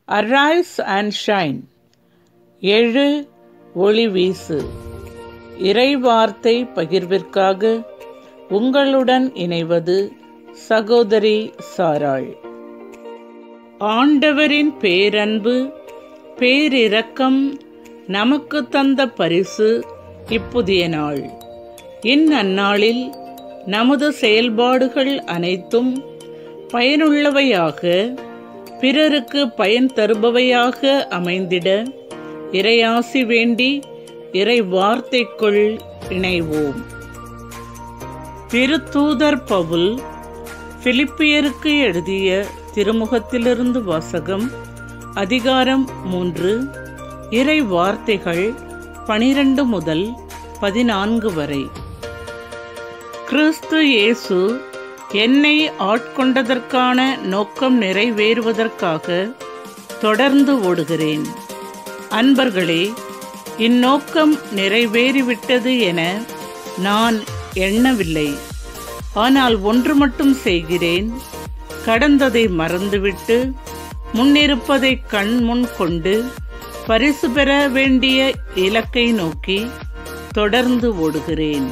arise and shine எழு ஒளி வீசு இறைவார்த்தை பகிர்விற்காக உங்களுடன் இணைவது சகோதரி சாராள் ஆண்டவரின் பேரன்பு பேரிரக்கம் நமக்கு தந்த பரிசு இப்புதிய நாள் இந்நன்னாளில் நமது செயல்பாடுகள் அனைத்தும் பயனுள்ளவையாக பிறருக்கு பயன் தருபவையாக அமைந்திட இறையாசி வேண்டி இறை வார்த்தைக்குள் இணைவோம் திருத்தூதர் பவுல் பிலிப்பியருக்கு எழுதிய திருமுகத்திலிருந்து வாசகம் அதிகாரம் மூன்று இறை வார்த்தைகள் பனிரெண்டு முதல் பதினான்கு வரை கிறிஸ்து இயேசு என்னை ஆட்கொண்டதற்கான நோக்கம் நிறைவேறுவதற்காக தொடர்ந்து ஓடுகிறேன் அன்பர்களே இந்நோக்கம் நிறைவேறிவிட்டது என நான் எண்ணவில்லை ஆனால் ஒன்று மட்டும் செய்கிறேன் கடந்ததை மறந்துவிட்டு முன்னிருப்பதை கண் முன் கொண்டு பரிசு பெற வேண்டிய இலக்கை நோக்கி தொடர்ந்து ஓடுகிறேன்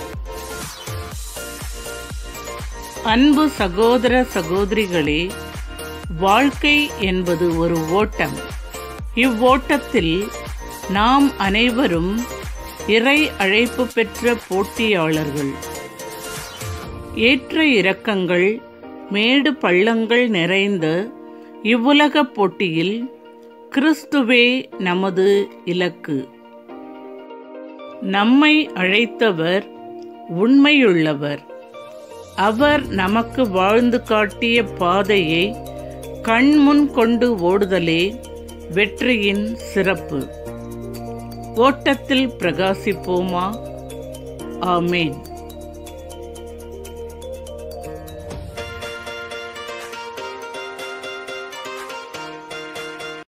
அன்பு சகோதர சகோதரிகளே வாழ்க்கை என்பது ஒரு ஓட்டம் இவ்வோட்டத்தில் நாம் அனைவரும் இறை அழைப்பு பெற்ற போட்டியாளர்கள் ஏற்ற இறக்கங்கள் மேடு பள்ளங்கள் நிறைந்த இவ்வுலக போட்டியில் கிறிஸ்துவே நமது இலக்கு நம்மை அழைத்தவர் உண்மையுள்ளவர் அவர் நமக்கு வாழ்ந்து காட்டிய பாதையை கண்முன் கொண்டு ஓடுதலே வெற்றியின் சிறப்பு ஓட்டத்தில் பிரகாசிப்போமா ஆமேன்